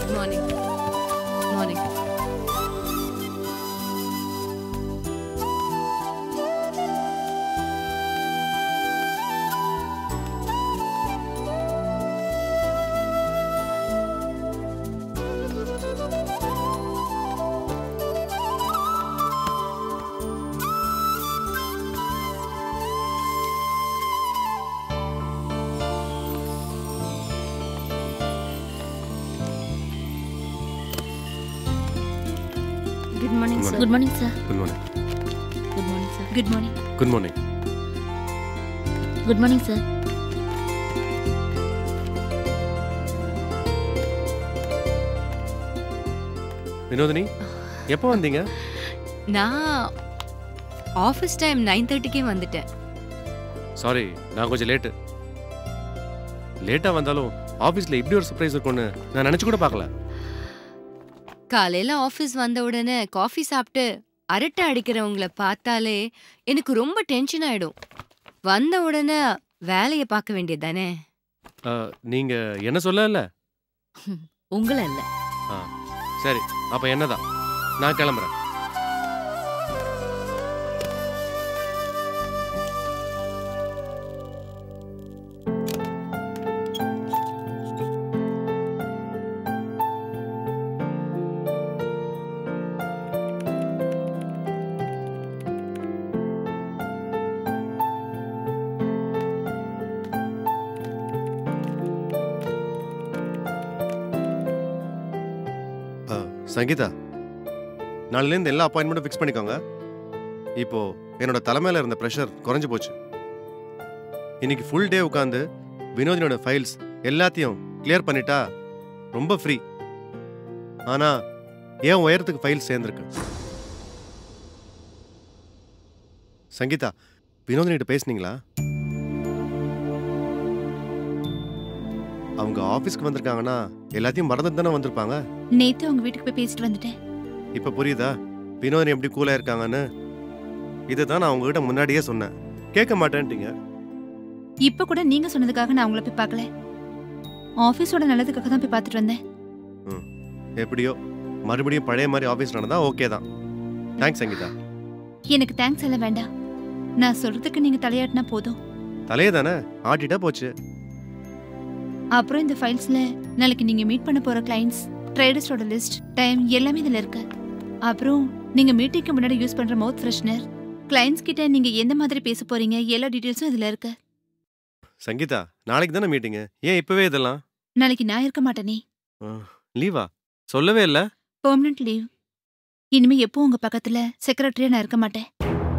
Morning morning good morning sir good morning sir good morning good morning sir good morning good morning good morning sir Vinodhini எப்போ வந்தீங்க நான் office time nine தேர்ட்டிக்கே வந்துட்டேன் sorry நான் கொஞ்சம் late லேட்டாக வந்தாலும் ஆஃபீஸில் இப்படி ஒரு சர்ப்ரைஸ் இருக்கும்னு நான் நினச்சி கூட பார்க்கல காலையில ஆஃபீஸ் வந்த உடனே காஃபி சாப்பிட்டு அரட்டை அடிக்கிறவங்கள பார்த்தாலே எனக்கு ரொம்ப டென்ஷன் ஆயிடும் வந்த உடனே வேலையை பார்க்க வேண்டியது தானே நீங்கள் என்ன சொல்லல உங்களை இல்ல சரி அப்போ என்னதான் நான் கிளம்புறேன் ஆ, சங்கீதா நாளிலேருந்து எல்லா அப்பாயின்மெண்ட்டும் ஃபிக்ஸ் பண்ணிக்கோங்க இப்போ என்னோட தலைமையில இருந்த ப்ரெஷர் குறைஞ்சு போச்சு இன்னைக்கு ஃபுல் டே உட்காந்து வினோதினோட ஃபைல்ஸ் எல்லாத்தையும் கிளியர் பண்ணிட்டா ரொம்ப ஃப்ரீ ஆனா ஏன் உயரத்துக்கு ஃபைல் சேர்ந்துருக்கு சங்கீதா வினோதினிட்ட பேசுனீங்களா அவங்க ஆஃபீஸ்க்கு வந்திருக்காங்கன்னா எல்லாத்தையும் மறந்துட்டு தானே வந்திருப்பாங்க நேத்து உங்க வீட்டுக்கு போய் பேசிட்டு வந்துட்டேன் இப்ப புரியுதா வினோதினி எப்படி கூலா இருக்காங்கன்னு இதுதான் நான் உங்ககிட்ட முன்னாடியே சொன்னேன் கேட்க மாட்டேன்ட்டீங்க இப்ப கூட நீங்க சொன்னதுக்காக நான் உங்களை போய் பார்க்கல ஆபீஸோட நல்லதுக்காக தான் போய் பார்த்துட்டு வந்தேன் எப்படியோ மறுபடியும் பழைய மாதிரி ஆஃபீஸ் நடந்தா ஓகே தான் தேங்க்ஸ் சங்கீதா எனக்கு தேங்க்ஸ் எல்லாம் வேண்டாம் நான் சொல்றதுக்கு நீங்க தலையாட்டினா போதும் தலையே தானே ஆட்டிட்டா போச்சு அப்புறம் இந்த ஃபைல்ஸ்ல நாளைக்கு நீங்க மீட் பண்ண போற கிளைண்ட்ஸ் ட்ரேடர்ஸோட லிஸ்ட் டைம் எல்லாமே இதுல இருக்கு அப்புறம் நீங்க மீட்டிங்க்கு முன்னாடி யூஸ் பண்ற மவுத் ஃப்ரெஷ்னர் கிளைண்ட்ஸ் கிட்ட நீங்க எந்த மாதிரி பேச போறீங்க எல்லா டீடைல்ஸும் இதுல இருக்கு சங்கீதா நாளைக்கு தானே மீட்டிங்கு ஏன் இப்பவே இதெல்லாம் நாளைக்கு நான் இருக்க மாட்டேனே லீவா சொல்லவே இல்லை பெர்மனன்ட் லீவ் இனிமே எப்போ உங்க பக்கத்துல செக்ரட்டரியா நான் இருக்க மாட்டேன்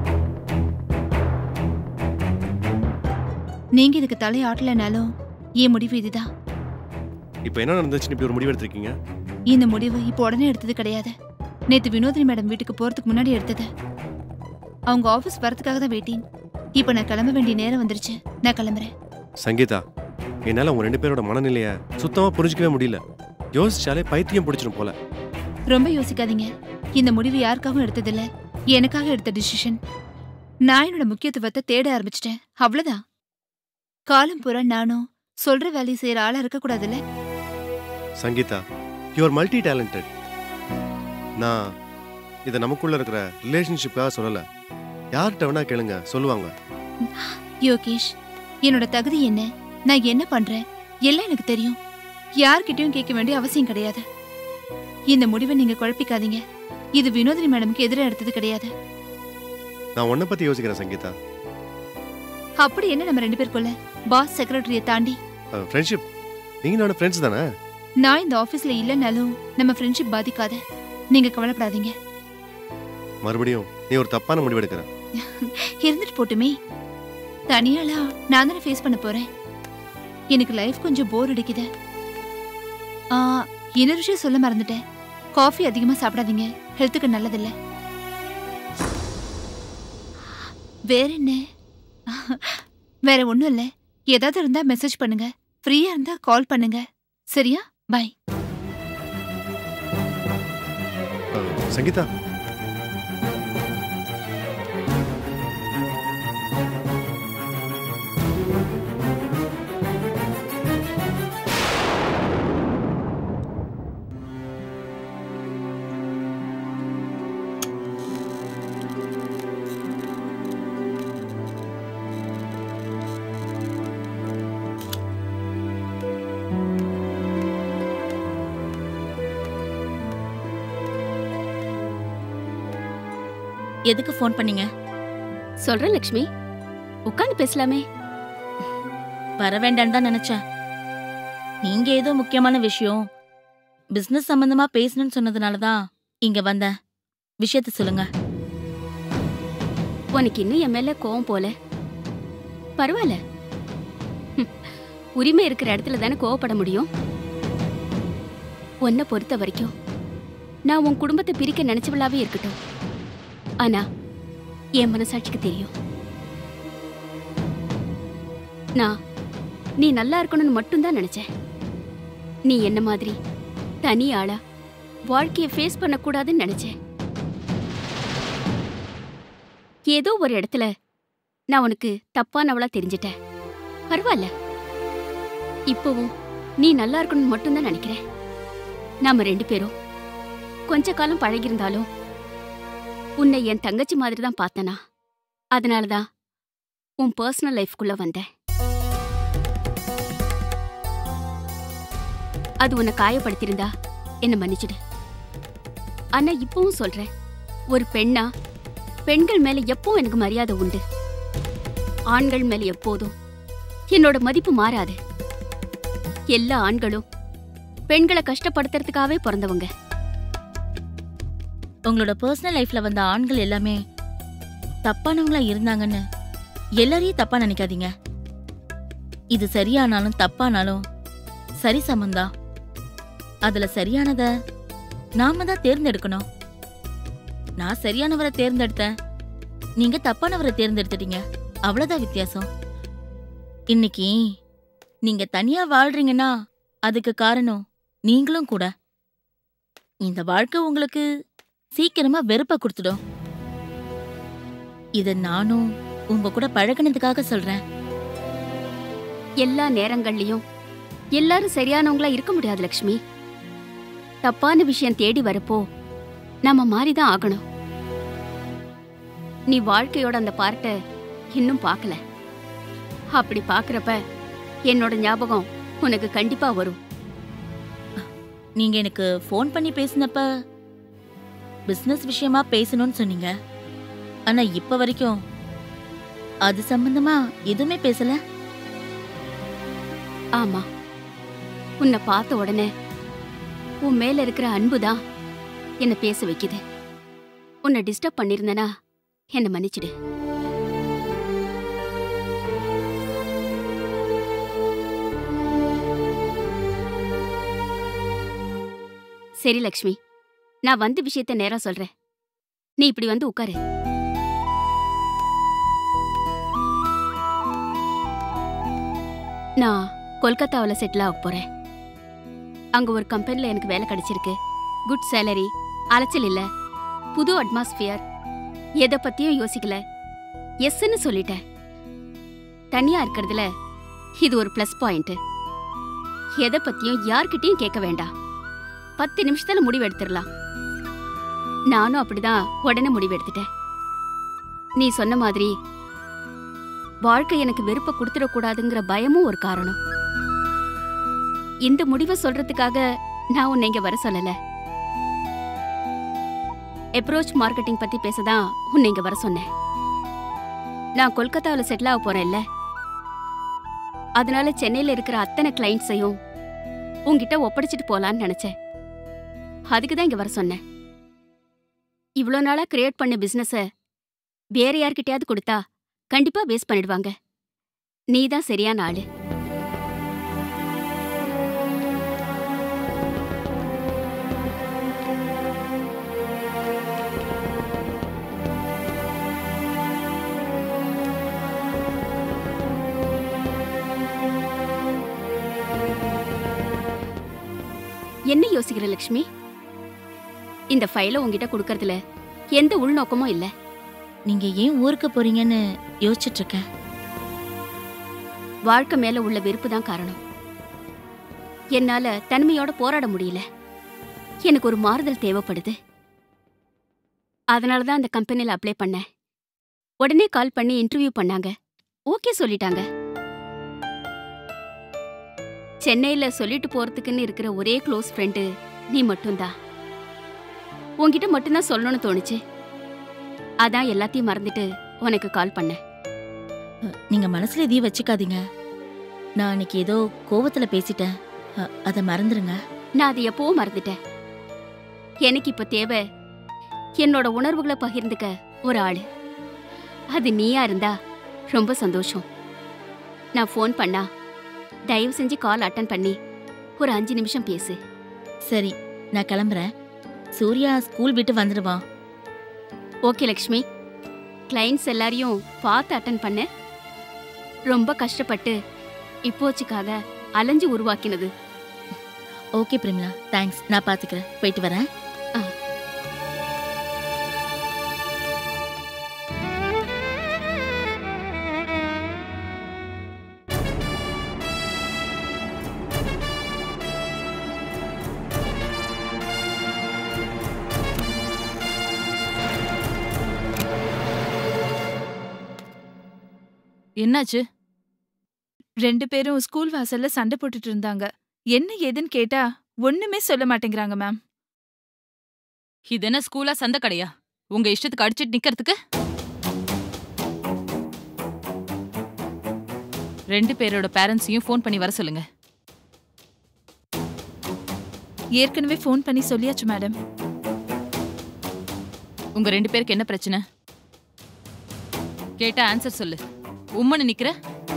நீங்க இதுக்கு தலை ஆட்டலனாலும் என் முடிவு இதுதான் இப்போ என்ன நடந்துச்சுன்னு இப்படி ஒரு முடிவு எடுத்திருக்கீங்க இந்த முடிவு இப்போ உடனே எடுத்தது கிடையாது நேத்து வினோதினி மேடம் வீட்டுக்கு போறதுக்கு முன்னாடி எடுத்தது அவங்க ஆபீஸ் வரதுக்காக தான் வெயிட்டிங் இப்போ நான் கிளம்ப வேண்டிய நேரம் வந்துருச்சு நான் கிளம்புறேன் சங்கீதா என்னால் உங்க ரெண்டு பேரோட மனநிலையை சுத்தமாக புரிஞ்சிக்கவே முடியல யோசிச்சாலே பைத்தியம் பிடிச்சிரும் போல ரொம்ப யோசிக்காதீங்க இந்த முடிவு யாருக்காகவும் எடுத்ததில்ல எனக்காக எடுத்த டிசிஷன் நான் என்னோட முக்கியத்துவத்தை தேட ஆரம்பிச்சிட்டேன் அவ்வளவுதான் காலம் பூரா நானும் சொல்ற வேலையை செய்யற ஆளா இருக்க கூடாதுல்ல சங்கீதா யூஆர் மல்டி டேலண்டட் நான் இதை நமக்குள்ள இருக்கிற ரிலேஷன்ஷிப்காக சொல்லலை யார்கிட்ட வேணா கேளுங்க சொல்லுவாங்க யோகேஷ் என்னோட தகுதி என்ன நான் என்ன பண்றேன் எல்லாம் எனக்கு தெரியும் யார்கிட்டயும் கேட்க வேண்டிய அவசியம் கிடையாது இந்த முடிவை நீங்க குழப்பிக்காதீங்க இது வினோதினி மேடம்க்கு எதிராக எடுத்தது கிடையாது நான் உன்னை பற்றி யோசிக்கிறேன் சங்கீதா அப்படி என்ன நம்ம ரெண்டு பேருக்குள்ள பாஸ் செக்ரட்டரியை தாண்டி ஃப்ரெண்ட்ஷிப் நீங்கள் நானும் ஃப்ரெண்ட்ஸ் தானே நான் இந்த ஆபீஸ்ல இல்லைனாலும் நம்ம ஃப்ரெண்ட்ஷிப் பாதிக்காத நீங்க கவலைப்படாதீங்க மறுபடியும் நீ ஒரு தப்பான முடிவு எடுக்கிற இருந்துட்டு போட்டுமே தனியாளா நான் தானே ஃபேஸ் பண்ண போறேன் எனக்கு லைஃப் கொஞ்சம் போர் அடிக்குது ஆ இன்னொரு விஷயம் சொல்ல மறந்துட்டேன் காஃபி அதிகமா சாப்பிடாதீங்க ஹெல்த்துக்கு நல்லதில்ல வேற என்ன வேற ஒண்ணும் இல்ல ஏதாவது இருந்தா மெசேஜ் பண்ணுங்க ஃப்ரீயா இருந்தா கால் பண்ணுங்க சரியா பை அஹ், சங்கீதா எதுக்கு ஃபோன் பண்ணீங்க சொல்றேன் லக்ஷ்மி உட்காந்து பேசலாமே வர வேண்டான்னு தான் நினைச்சேன் நீங்க ஏதோ முக்கியமான விஷயம் பிசினஸ் சம்பந்தமா பேசணும்னு சொன்னதுனால தான் இங்க வந்தேன் விஷயத்த சொல்லுங்க உனக்கு இன்னும் என் மேல கோவம் போல பரவாயில்ல ஹம், உரிமை இருக்கிற இடத்துல தானே கோவப்பட முடியும் உன்னை பொறுத்த வரைக்கும் நான் உன் குடும்பத்தை பிரிக்க நினைச்சவளாவே இருக்கட்டும் ஆனா என் மனசாட்சிக்கு தெரியும் நான் நீ நல்லா இருக்கணும்னு மட்டும்தான் நினைச்சேன் நீ என்ன மாதிரி தனி ஆளா வாழ்க்கையை ஃபேஸ் பண்ணக்கூடாதுன்னு நினைச்சேன் ஏதோ ஒரு இடத்துல நான் உனக்கு தப்பானவளா தெரிஞ்சிட்டேன் பரவாயில்ல இப்பவும் நீ நல்லா இருக்கணும்னு மட்டும்தான் நினைக்கிறேன் நாம ரெண்டு பேரும் கொஞ்ச காலம் பழகியிருந்தாலும் உன்னை என் தங்கச்சி மாதிரி தான் பார்த்தனா அதனாலதான் உன் பர்சனல் லைஃப்குள்ள வந்தேன் அது உன்னை காயப்படுத்தியிருந்தா என்ன மன்னிச்சிடு ஆனா இப்பவும் சொல்றேன் ஒரு பெண்ணா பெண்கள் மேல எப்பவும் எனக்கு மரியாதை உண்டு ஆண்கள் மேல எப்போதும் என்னோட மதிப்பு மாறாது எல்லா ஆண்களும் பெண்களை கஷ்டப்படுத்துறதுக்காகவே பிறந்தவங்க உங்களோட பர்சனல் லைஃப்ல வந்த ஆண்கள் எல்லாமே தப்பானவங்களா இருந்தாங்கன்னு எல்லாரையும் தப்பா நினைக்காதீங்க இது சரியானாலும் தப்பானாலும் சரி சமந்தா அதுல சரியானத நாம தான் தேர்ந்தெடுக்கணும் நான் சரியானவரை தேர்ந்தெடுத்தேன் நீங்க தப்பானவரை தேர்ந்தெடுத்துட்டீங்க அவ்வளவுதான் வித்தியாசம் இன்னைக்கு நீங்க தனியா வாழ்றீங்கன்னா அதுக்கு காரணம் நீங்களும் கூட இந்த வாழ்க்கை உங்களுக்கு சீக்கிரமா வெறுப்ப கொடுத்துடும் இத நானும் உங்க கூட பழகுனதுக்காக சொல்றேன் எல்லா நேரங்கள்லயும் எல்லாரும் சரியானவங்களா இருக்க முடியாது லக்ஷ்மி தப்பான விஷயம் தேடி வரப்போ நாம மாறிதான் ஆகணும் நீ வாழ்க்கையோட அந்த பார்ட்டை இன்னும் பார்க்கல அப்படி பார்க்கறப்ப என்னோட ஞாபகம் உனக்கு கண்டிப்பா வரும் நீங்க எனக்கு ஃபோன் பண்ணி பேசினப்ப பிசினஸ் விஷயமா பேசணும்னு சொன்னீங்க ஆனா இப்ப வரைக்கும் அது சம்பந்தமா எதுவுமே பேசல ஆமா உன்னை பார்த்த உடனே உன் மேல இருக்கிற அன்பு தான் என்ன பேச வைக்குது உன்னை டிஸ்டர்ப் பண்ணிருந்தனா என்ன மன்னிச்சிடு சரி லக்ஷ்மி நான் வந்த விஷயத்த நேரா சொல்றேன் நீ இப்படி வந்து உட்காரு நான் கொல்கத்தாவில் செட்டில் ஆக போறேன் அங்க ஒரு கம்பெனில எனக்கு வேலை கிடைச்சிருக்கு குட் சேலரி அலைச்சல் இல்ல புது அட்மாஸ்பியர் எதை பத்தியும் யோசிக்கல எஸ்ன்னு சொல்லிட்டேன் தனியா இருக்கிறதுல இது ஒரு ப்ளஸ் பாயிண்ட் எதை பத்தியும் யார்கிட்டயும் கேட்க வேண்டாம் பத்து நிமிஷத்துல முடிவு எடுத்துடலாம் நானும் அப்படிதான் உடனே முடிவு எடுத்துட்டேன் நீ சொன்ன மாதிரி வாழ்க்கை எனக்கு வெறுப்ப கொடுத்துடக்கூடாதுங்கிற பயமும் ஒரு காரணம் இந்த முடிவை சொல்றதுக்காக நான் உன்னை இங்க வர சொல்லல அப்ரோச் மார்க்கெட்டிங் பத்தி பேசதான் உன்னை இங்க வர சொன்னேன் நான் கொல்கத்தாவுல செட்டில் ஆக போறேன்ல அதனால சென்னையில இருக்கிற அத்தனை கிளைண்ட்ஸையும் உன்கிட்ட ஒப்படைச்சிட்டு போலான்னு நினைச்சேன் அதுக்கு தான் இங்க வர சொன்னேன் இவ்வளோ நாளா கிரியேட் பண்ண பிசினஸ வேற யார்கிட்டயாவது கொடுத்தா கண்டிப்பா வேஸ்ட் பண்ணிடுவாங்க நீ தான் சரியான ஆளு என்ன யோசிக்கிற லக்ஷ்மி இந்த ஃபைலை உன்கிட்ட கொடுக்கறதுல எந்த உள்நோக்கமும் இல்ல நீங்க ஏன் ஊருக்கு போறீங்கன்னு யோசிச்சுட்டு இருக்கேன் வாழ்க்கை மேல உள்ள வெறுப்பு தான் காரணம் என்னால தனிமையோட போராட முடியல எனக்கு ஒரு மாறுதல் தேவைப்படுது அதனால தான் அந்த கம்பெனில அப்ளை பண்ணேன் உடனே கால் பண்ணி இன்டர்வியூ பண்ணாங்க ஓகே சொல்லிட்டாங்க சென்னையில சொல்லிட்டு போறதுக்குன்னு இருக்கிற ஒரே க்ளோஸ் ஃப்ரெண்டு நீ மட்டும்தான் உன்கிட்ட மட்டும்தான் சொல்லணும்னு தோணுச்சு அதான் எல்லாத்தையும் மறந்துட்டு உனக்கு கால் பண்ணேன் அ, நீங்க மனசுல எதையும் வச்சுக்காதீங்க நான் அன்னைக்கு ஏதோ கோவத்துல பேசிட்டேன் அ, அதை மறந்துருங்க நான் அதை எப்பவும் மறந்துட்டேன் எனக்கு இப்ப தேவை என்னோட உணர்வுகளை பகிர்ந்துக்க ஒரு ஆளு அது நீயா இருந்தா ரொம்ப சந்தோஷம் நான் ஃபோன் பண்ணா தயவு செஞ்சு கால் அட்டன் பண்ணி ஒரு அஞ்சு நிமிஷம் பேசு சரி நான் கிளம்புறேன் சூர்யா ஸ்கூல் விட்டு வந்துடுவான் ஓகே லக்ஷ்மி கிளைண்ட்ஸ் எல்லாரையும் பார்த்து அட்டன் பண்ண ரொம்ப கஷ்டப்பட்டு இப்போச்சுக்காக அலைஞ்சு உருவாக்கினது ஓகே பிரமிளா தேங்க்ஸ் நான் பாத்துக்கிறேன் போயிட்டு வரேன் என்னாச்சு ரெண்டு பேரும் ஸ்கூல் வாசல்ல சண்டை போட்டுட்டு இருந்தாங்க என்ன ஏதுன்னு கேட்டா ஒண்ணுமே சொல்ல மாட்டேங்கிறாங்க மேம் இது என்ன ஸ்கூலா சந்த கடையா உங்க இஷ்டத்துக்கு அடிச்சிட்டு நிக்கிறதுக்கு ரெண்டு பேரோட பேரண்ட்ஸையும் ஃபோன் பண்ணி வர சொல்லுங்க ஏற்கனவே ஃபோன் பண்ணி சொல்லியாச்சு மேடம் உங்க ரெண்டு பேருக்கு என்ன பிரச்சனை கேட்டா ஆன்சர் சொல்லு உம்மன்னு நிக்கிற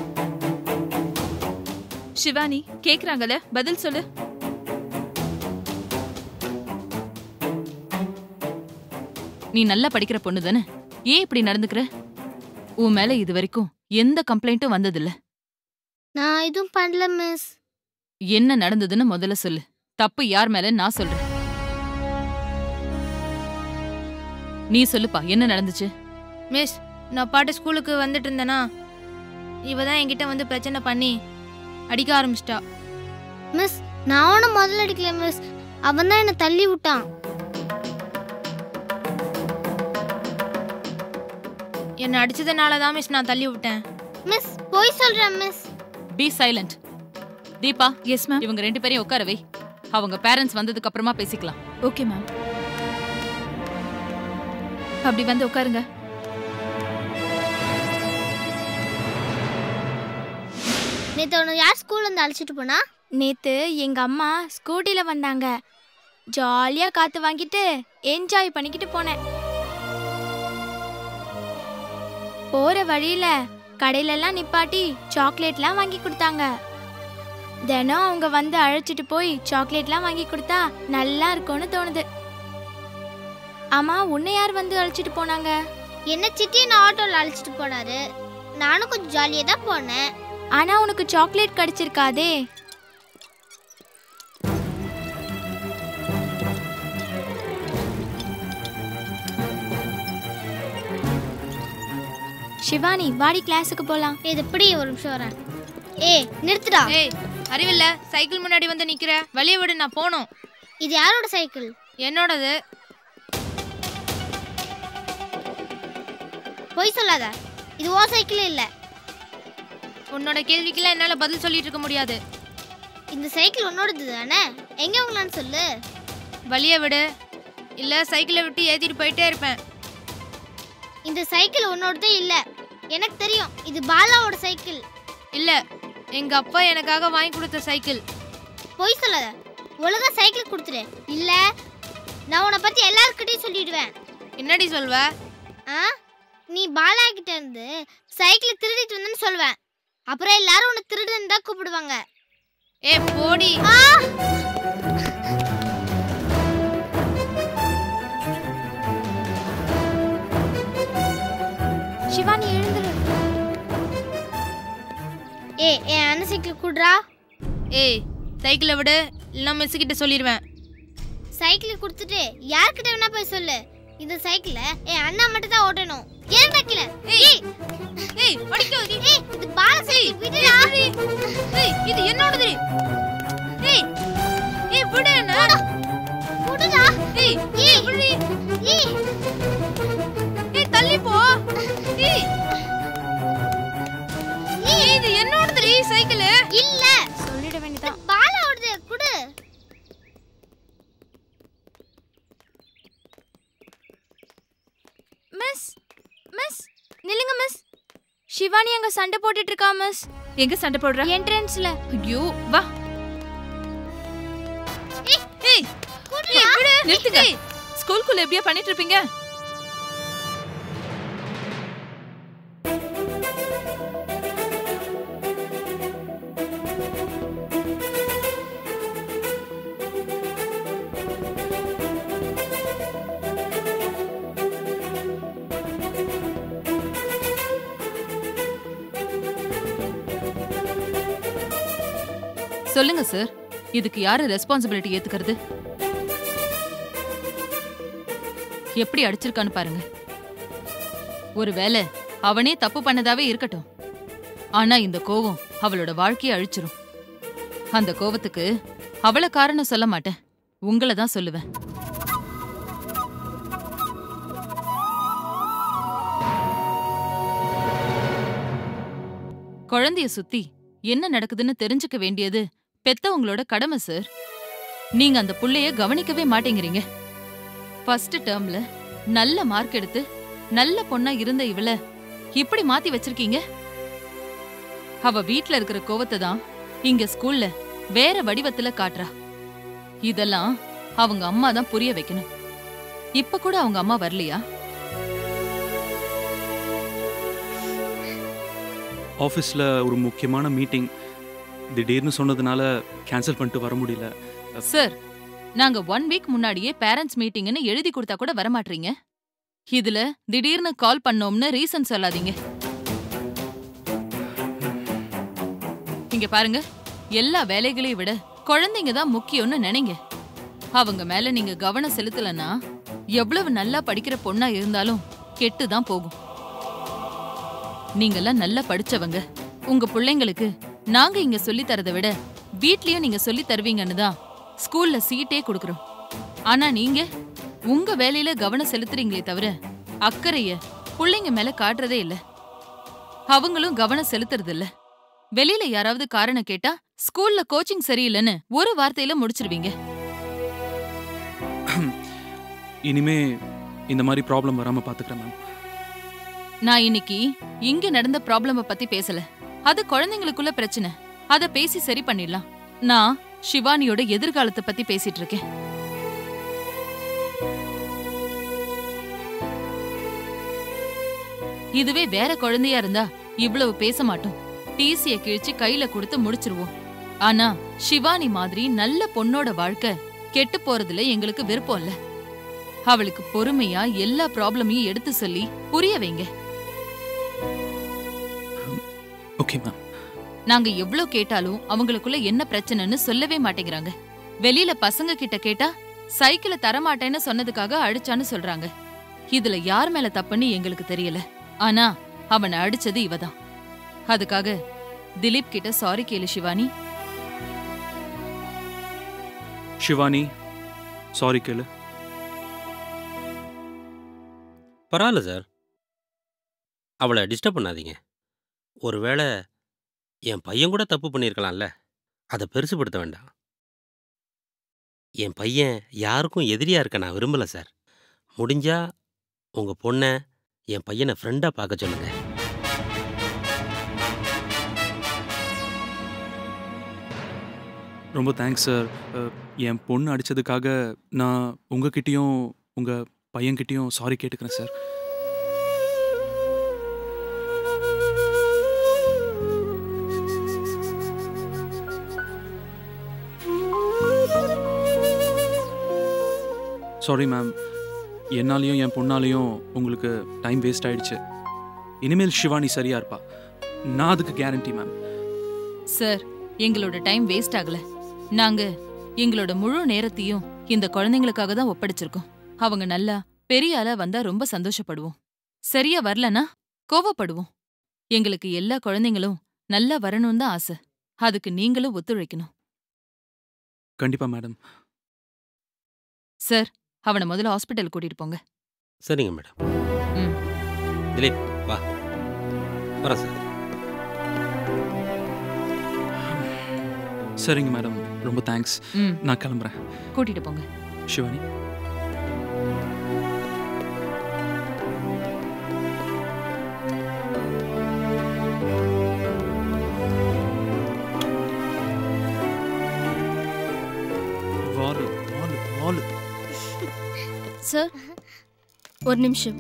சிவானி கேக்குறாங்கல்ல பதில் சொல்லு நீ நல்லா படிக்கிற பொண்ணு தானே ஏன் இப்படி நடந்துக்கிற உன் மேல இது வரைக்கும் எந்த கம்ப்ளைண்ட்டும் வந்ததில்ல நான் எதுவும் பண்ணல மிஸ் என்ன நடந்ததுன்னு முதல்ல சொல்லு தப்பு யார் மேல நான் சொல்றேன் நீ சொல்லுப்பா என்ன நடந்துச்சு மிஸ் நான் பாட்டு ஸ்கூலுக்கு வந்துட்டு இருந்தேனா இவ தான் என்கிட்ட வந்து பிரச்சனை பண்ணி அடிக்க ஆரம்பிச்சிட்டா மிஸ் நான் அவனை முதல்ல அடிக்கல மிஸ் அவன் தான் என்னை தள்ளி விட்டான் என்னை அடிச்சதுனால தான் மிஸ் நான் தள்ளி விட்டேன் மிஸ் போய் சொல்றேன் miss be silent Deepa yes ma'am இவங்க ரெண்டு பேரையும் உட்கார வை அவங்க பேரண்ட்ஸ் வந்ததுக்கு அப்புறமா பேசிக்கலாம் ஓகே மேம் அப்படி வந்து உட்காருங்க நேற்று அவனை யார் ஸ்கூல்ல இருந்து அழைச்சிட்டு போனா நேத்து எங்க அம்மா ஸ்கூட்டில வந்தாங்க ஜாலியா காத்து வாங்கிட்டு என்ஜாய் பண்ணிக்கிட்டு போனேன் போற வழியில கடையில எல்லாம் நிப்பாட்டி சாக்லேட்லாம் வாங்கி கொடுத்தாங்க தினம் அவங்க வந்து அழைச்சிட்டு போய் சாக்லேட்லாம் வாங்கி கொடுத்தா நல்லா இருக்கும்னு தோணுது ஆமா உன்னை யார் வந்து அழைச்சிட்டு போனாங்க என்ன சிட்டி நான் ஆட்டோல அழைச்சிட்டு போனாரு நானும் கொஞ்சம் ஜாலியாக தான் போனேன் ஆனா உனக்கு சாக்லேட் கிடைச்சிருக்காதே சிவானி வாடி கிளாஸுக்கு போலாம் இது எப்படி ஒரு நிமிஷம் வரேன் ஏய் நிறுத்துடா ஏய் அறிவில்ல சைக்கிள் முன்னாடி வந்து நிக்கிற வெளியே விடு நான் போகணும் இது யாரோட சைக்கிள் என்னோடது பொய் சொல்லாத இது ஓ சைக்கிள் இல்ல உன்னோட கேள்விக்கெல்லாம் என்னால பதில் சொல்லிட்டு இருக்க முடியாது இந்த சைக்கிள் உன்னோடது தானே எங்க உங்களான்னு சொல்லு வழிய விடு இல்ல சைக்கிளை விட்டு ஏத்திட்டு போயிட்டே இருப்பேன் இந்த சைக்கிள் உன்னோடதே இல்ல எனக்கு தெரியும் இது பாலாவோட சைக்கிள் இல்ல எங்க அப்பா எனக்காக வாங்கி கொடுத்த சைக்கிள் பொய் சொல்லாத ஒழுங்கா சைக்கிள் கொடுத்துரு இல்ல நான் உன்னை பத்தி எல்லாருக்கிட்டையும் சொல்லிடுவேன் என்னடி சொல்வ ஆ நீ பாலா கிட்ட இருந்து சைக்கிள் திருடிட்டு வந்தேன்னு சொல்லுவேன் அப்புறம் எல்லாரும் உன்னை திருடுன்னு தான் கூப்பிடுவாங்க ஏ போடி ஆ சிவானி எழுந்துரு ஏ என் அண்ணன் சைக்கிள் கூடுறா ஏய் சைக்கிளை விடு இல்லைன்னா மிஸ் கிட்ட சொல்லிடுவேன் சைக்கிள் கொடுத்துட்டு யார்கிட்ட வேணா போய் சொல்லு இந்த சைக்கிளை என் அண்ணா மட்டும் தான் ஓட்டணும் ஏன் வைக்கல ஏய் ஏய் அடிக்காதடி ஏய் இது பால சைக்கிள் விடுடா ஏய் இது என்னோடது ஏய் ஏய் விடு என்ன விடுடா ஏய் ஏய் விடு ஏய் ஏய் தள்ளி போ ஏய் ஏய் இது என்னோடதுடி சைக்கிள் இல்ல சொல்லிட இது வேண்டியதான் பாலாவோடது குடு மிஸ் மிஸ் நில்லுங்க மிஸ் சிவானி அங்க சண்டை போட்டுட்டு இருக்கா மிஸ் எங்க சண்டை போடுற என்ட்ரன்ஸ்ல ஐயோ வா ஏய் ஏய், விடு. நிறுத்துங்க ஸ்கூலுக்குள்ள எப்படியா பண்ணிட்டு இருப்பீங்க சொல்லுங்க சார் இதுக்கு யாரு ரெஸ்பான்சிபிலிட்டி ஏத்துக்கிறது எப்படி அடிச்சிருக்கான்னு பாருங்க ஒருவேளை அவனே தப்பு பண்ணதாவே இருக்கட்டும் ஆனா இந்த கோவம் அவளோட வாழ்க்கையை அழிச்சிரும் அந்த கோவத்துக்கு அவள காரணம் சொல்ல மாட்டேன் உங்களை தான் சொல்லுவேன் குழந்தைய சுத்தி என்ன நடக்குதுன்னு தெரிஞ்சுக்க வேண்டியது பெத்தவங்களோட கடமை சார் நீங்க அந்த புள்ளைய கவனிக்கவே மாட்டேங்கிறீங்க ஃபர்ஸ்ட் டேர்ம்ல நல்ல மார்க் எடுத்து நல்ல பொண்ணா இருந்த இவள இப்படி மாத்தி வச்சிருக்கீங்க அவ வீட்ல இருக்கிற கோவத்தை தான் இங்க ஸ்கூல்ல வேற வடிவத்துல காட்டுறா இதெல்லாம் அவங்க அம்மா தான் புரிய வைக்கணும் இப்ப கூட அவங்க அம்மா வரலையா ஆஃபீஸில் ஒரு முக்கியமான மீட்டிங் திடீர்னு சொன்னதுனால கேன்சல் பண்ணிட்டு வர முடியல சார் நாங்க ஒன் வீக் முன்னாடியே பேரண்ட்ஸ் மீட்டிங்னு எழுதி கொடுத்தா கூட வரமாட்டீங்க இதுல திடீர்னு கால் பண்ணோம்னு ரீசன் சொல்லாதீங்க இங்க பாருங்க எல்லா வேலைகளையும் விட குழந்தைங்க தான் முக்கியம்னு நினைங்க அவங்க மேல நீங்க கவனம் செலுத்தலனா எவ்வளவு நல்லா படிக்கிற பொண்ணா இருந்தாலும் கெட்டு தான் போகும் நீங்கெல்லாம் நல்லா படிச்சவங்க உங்க பிள்ளைங்களுக்கு நாங்க இங்க சொல்லி தரதை விட வீட்லயும் நீங்க சொல்லி தருவீங்கன்னு தான் ஸ்கூல்ல சீட்டே கொடுக்கறோம் ஆனா நீங்க உங்க வேலையில கவனம் செலுத்துறீங்களே தவிர அக்கறைய பிள்ளைங்க மேல காட்டுறதே இல்ல அவங்களும் கவனம் செலுத்துறது இல்ல வெளியில யாராவது காரணம் கேட்டா ஸ்கூல்ல கோச்சிங் சரியில்லைன்னு ஒரு வார்த்தையில முடிச்சிருவீங்க இனிமே இந்த மாதிரி ப்ராப்ளம் வராமல் பார்த்துக்கிறேன் மேம் நான் இன்னைக்கு இங்க நடந்த ப்ராப்ளம பத்தி பேசல அது குழந்தைங்களுக்குள்ள பிரச்சனை அத பேசி சரி பண்ணிடலாம் நான் ஷிவானியோட எதிர்காலத்தை பத்தி பேசிட்டு இருக்கேன் இதுவே வேற குழந்தையா இருந்தா இவ்வளவு பேச மாட்டோம் டிசிய கிழிச்சு கையில கொடுத்து முடிச்சிருவோம் ஆனா ஷிவானி மாதிரி நல்ல பொண்ணோட வாழ்க்கை கெட்டு போறதுல எங்களுக்கு விருப்பம் இல்ல அவளுக்கு பொறுமையா எல்லா ப்ராப்ளமையும் எடுத்து சொல்லி புரிய வைங்க ஓகே மேம் நாங்க எவ்ளோ கேட்டாலும் அவங்களுக்குள்ள என்ன பிரச்சனைன்னு சொல்லவே மாட்டேங்கிறாங்க வெளியில பசங்க கிட்ட கேட்டா சைக்கிள தரமாட்டேன்னு சொன்னதுக்காக அடிச்சான்னு சொல்றாங்க இதுல யார் மேல தப்புன்னு எங்களுக்கு தெரியல ஆனா அவனை அடிச்சது இவதான் அதுக்காக திலீப் கிட்ட சாரி கேளு சிவானி ஷிவானி சாரி கேளு பரவாயில்ல சார் அவளை டிஸ்டர்ப் பண்ணாதீங்க ஒருவேளை என் பையன் கூட தப்பு பண்ணியிருக்கலாம்ல அதை பெருசுப்படுத்த வேண்டாம் என் பையன் யாருக்கும் எதிரியா இருக்க நான் விரும்பல சார் முடிஞ்சா உங்க பொண்ணை என் பையனை ஃப்ரெண்டா பார்க்க சொல்லுங்க ரொம்ப தேங்க்ஸ் சார் என் பொண்ணு அடித்ததுக்காக நான் உங்ககிட்டயும் உங்கள் பையன்கிட்டயும் சாரி கேட்டுக்கிறேன் சார் சாரி மேம் என்னாலையும் என் பொண்ணாலையும் உங்களுக்கு டைம் வேஸ்ட் ஆயிடுச்சு இனிமேல் ஷிவானி சரியா இருப்பா நான் அதுக்கு கேரண்டி மேம் சார் எங்களோட டைம் வேஸ்ட் ஆகல நாங்க எங்களோட முழு நேரத்தையும் இந்த குழந்தைங்களுக்காக தான் ஒப்படைச்சிருக்கோம் அவங்க நல்லா பெரிய ஆளா வந்தா ரொம்ப சந்தோஷப்படுவோம் சரியா வரலனா கோவப்படுவோம் எங்களுக்கு எல்லா குழந்தைங்களும் நல்லா வரணும்னு தான் ஆசை அதுக்கு நீங்களும் ஒத்துழைக்கணும் கண்டிப்பா மேடம் சார் அவனை முதல்ல ஹாஸ்பிட்டல் கூட்டிட்டு போங்க சரிங்க மேடம் ம். திலீப் வா வரேன் சார் சரிங்க மேடம் ரொம்ப தேங்க்ஸ் ம் நான் கிளம்புறேன் கூட்டிட்டு போங்க சிவானி ஆல் சார் ஒரு நிமிஷம்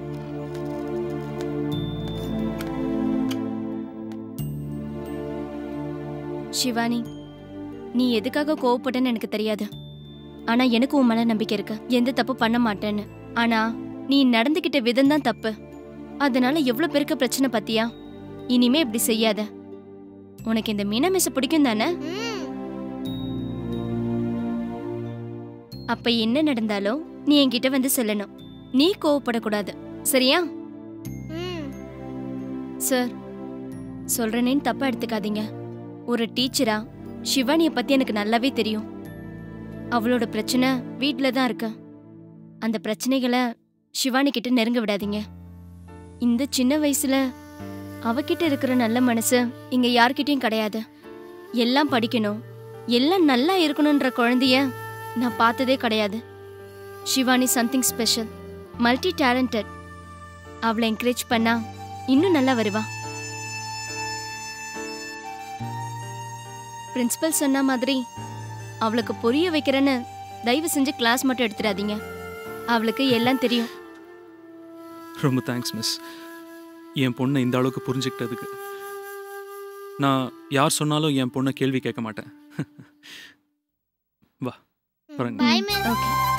சிவானி நீ எதுக்காக கோவப்பட்டேன்னு எனக்கு தெரியாது ஆனா எனக்கு உன் மேல நம்பிக்கை இருக்கு எந்த தப்பு பண்ண மாட்டேன்னு ஆனா நீ நடந்துகிட்ட விதம் தான் தப்பு அதனால எவ்வளவு பேருக்கு பிரச்சனை பத்தியா இனிமே இப்படி செய்யாத உனக்கு இந்த மீனா மிஸ் பிடிக்கும் தானே அப்ப என்ன நடந்தாலும் நீ என்கிட்ட வந்து சொல்லணும் நீ கோவப்படக்கூடாது சரியா சார் சொல்றேனேன்னு தப்பா எடுத்துக்காதீங்க ஒரு டீச்சரா சிவானிய பத்தி எனக்கு நல்லாவே தெரியும் அவளோட பிரச்சனை வீட்ல தான் இருக்கு அந்த பிரச்சனைகளை சிவானி கிட்ட நெருங்க விடாதீங்க இந்த சின்ன வயசுல அவகிட்ட இருக்கிற நல்ல மனசு இங்க யார்கிட்டயும் கிடையாது எல்லாம் படிக்கணும் எல்லாம் நல்லா இருக்கணும்ன்ற குழந்தைய நான் பார்த்ததே கிடையாது Shivani something special multi talented அவளை என்கரேஜ் பண்ணா இன்னும் நல்லா வருவா பிரின்சிபல் சொன்ன மாதிரி அவளுக்கு புரிய வைக்கிறேன்னு தயவு செஞ்சு கிளாஸ் மட்டும் எடுத்துடாதீங்க அவளுக்கு எல்லாம் தெரியும் ரொம்ப தேங்க்ஸ் மிஸ் என் பொண்ணை இந்த அளவுக்கு புரிஞ்சுக்கிட்டதுக்கு நான் யார் சொன்னாலும் என் பொண்ணை கேள்வி கேட்க மாட்டேன் வா வரேங்க பாய் மிஸ் ஓகே